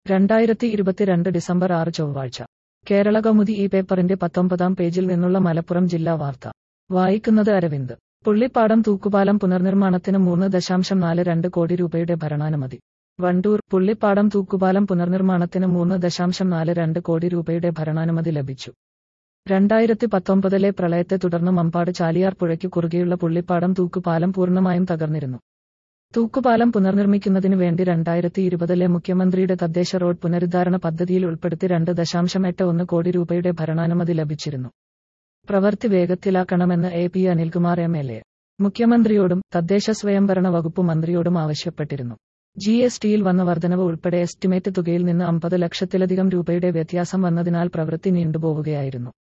രണ്ടായിരത്തി ഇരുപത്തിരണ്ട് ഡിസംബർ ആറ് ചൊവ്വാഴ്ച കേരള കൗമുദി ഈ പേപ്പറിന്റെ പത്തൊമ്പതാം പേജിൽ നിന്നുള്ള മലപ്പുറം ജില്ലാ വാർത്ത വായിക്കുന്നത് അരവിന്ദ് പുള്ളിപ്പാടം തൂക്കുപാലം പുനർനിർമ്മാണത്തിന് മൂന്ന് ദശാംശം നാല് രണ്ട് കോടി രൂപയുടെ ഭരണാനുമതി വണ്ടൂർ പുള്ളിപ്പാടം തൂക്കുപാലം പുനർനിർമ്മാണത്തിന് മൂന്ന് ദശാംശം നാല് രണ്ട് കോടി രൂപയുടെ ഭരണാനുമതി ലഭിച്ചു രണ്ടായിരത്തി പത്തൊമ്പതിലെ പ്രളയത്തെ തുടർന്ന് മമ്പാട് ചാലിയാർ പുഴയ്ക്ക് കുറുകെയുള്ള പുള്ളിപ്പാടം തൂക്കുപാലം പൂർണ്ണമായും തകർന്നിരുന്നു തൂക്കുപാലം പുനർനിർമ്മിക്കുന്നതിനു വേണ്ടി രണ്ടായിരത്തി ഇരുപതിലെ മുഖ്യമന്ത്രിയുടെ തദ്ദേശ റോഡ് പുനരുദ്ധാരണ പദ്ധതിയിൽ ഉൾപ്പെടുത്തി രണ്ട് ദശാംശം എട്ട് ഒന്ന് കോടി രൂപയുടെ ഭരണാനുമതി ലഭിച്ചിരുന്നു പ്രവൃത്തി വേഗത്തിലാക്കണമെന്ന് A P Anilkumar M L A മുഖ്യമന്ത്രിയോടും തദ്ദേശ സ്വയംഭരണ വകുപ്പ് മന്ത്രിയോടും ആവശ്യപ്പെട്ടിരുന്നു ജി എസ് ടിയിൽ വന്ന വർധനവ് ഉൾപ്പെടെ എസ്റ്റിമേറ്റ് തുകയിൽ നിന്ന് അമ്പത് ലക്ഷത്തിലധികം രൂപയുടെ വ്യത്യാസം വന്നതിനാൽ പ്രവൃത്തി നീണ്ടുപോവുകയായിരുന്നു